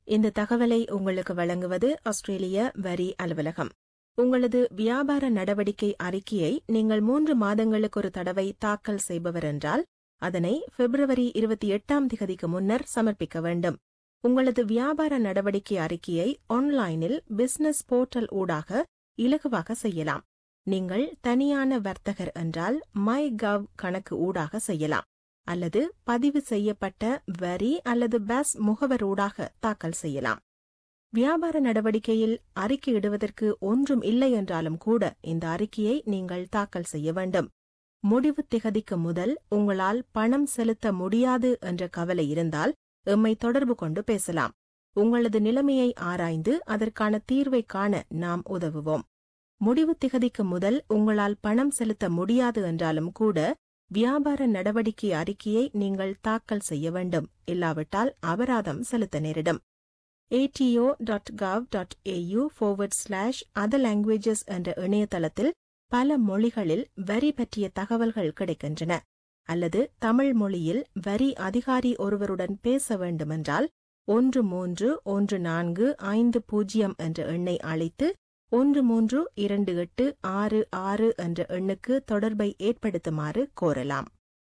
இந்த தகவலை உங்களுக்கு வழங்குவது ஆஸ்திரேலிய வரி அலுவலகம் உங்களது வியாபார நடவடிக்கை அறிக்கையை நீங்கள் மூன்று மாதங்களுக்கு ஒரு தடவை தாக்கல் செய்பவர் என்றால் அதனை பிப்ரவரி இருபத்தி எட்டாம் திகதிக்கு முன்னர் சமர்ப்பிக்க வேண்டும் உங்களது வியாபார நடவடிக்கை அறிக்கையை ஆன்லைனில் பிசினஸ் போர்ட்டல் ஊடாக இலகுவாக செய்யலாம் நீங்கள் தனியான வர்த்தகர் என்றால் மை கவ் கணக்கு ஊடாக செய்யலாம் அல்லது பதிவு செய்யப்பட்ட வரி அல்லது பஸ் முகவர் ஊடாக தாக்கல் செய்யலாம் வியாபார நடவடிக்கையில் அறிக்கையிடுவதற்கு ஒன்றும் இல்லை என்றாலும் கூட இந்த அறிக்கையை நீங்கள் தாக்கல் செய்ய வேண்டும் முடிவு திகதிக்கு முதல் உங்களால் பணம் செலுத்த முடியாது என்ற கவலை இருந்தால் எம்மை தொடர்பு கொண்டு பேசலாம் உங்களது நிலைமையை ஆராய்ந்து அதற்கான தீர்வை காண நாம் உதவுவோம் முடிவு திகதிக்கு முதல் உங்களால் பணம் செலுத்த முடியாது என்றாலும் கூட வியாபார நடவடிக்கை அறிக்கையை நீங்கள் தாக்கல் செய்ய வேண்டும் இல்லாவிட்டால் அபராதம் செலுத்த நேரிடும் ato.gov.au forward slash other languages என்ற இணையதளத்தில் பல மொழிகளில் வரி பற்றிய தகவல்கள் கிடைக்கின்றன அல்லது தமிழ் மொழியில் வரி அதிகாரி ஒருவருடன் பேச வேண்டுமென்றால் ஒன்று மூன்று ஒன்று நான்கு ஐந்து பூஜ்ஜியம் என்ற எண்ணை அழைத்து ஒன்று மூன்று இரண்டு எட்டு ஆறு ஆறு என்ற எண்ணுக்கு தொடர்பை ஏற்படுத்துமாறு கோரலாம்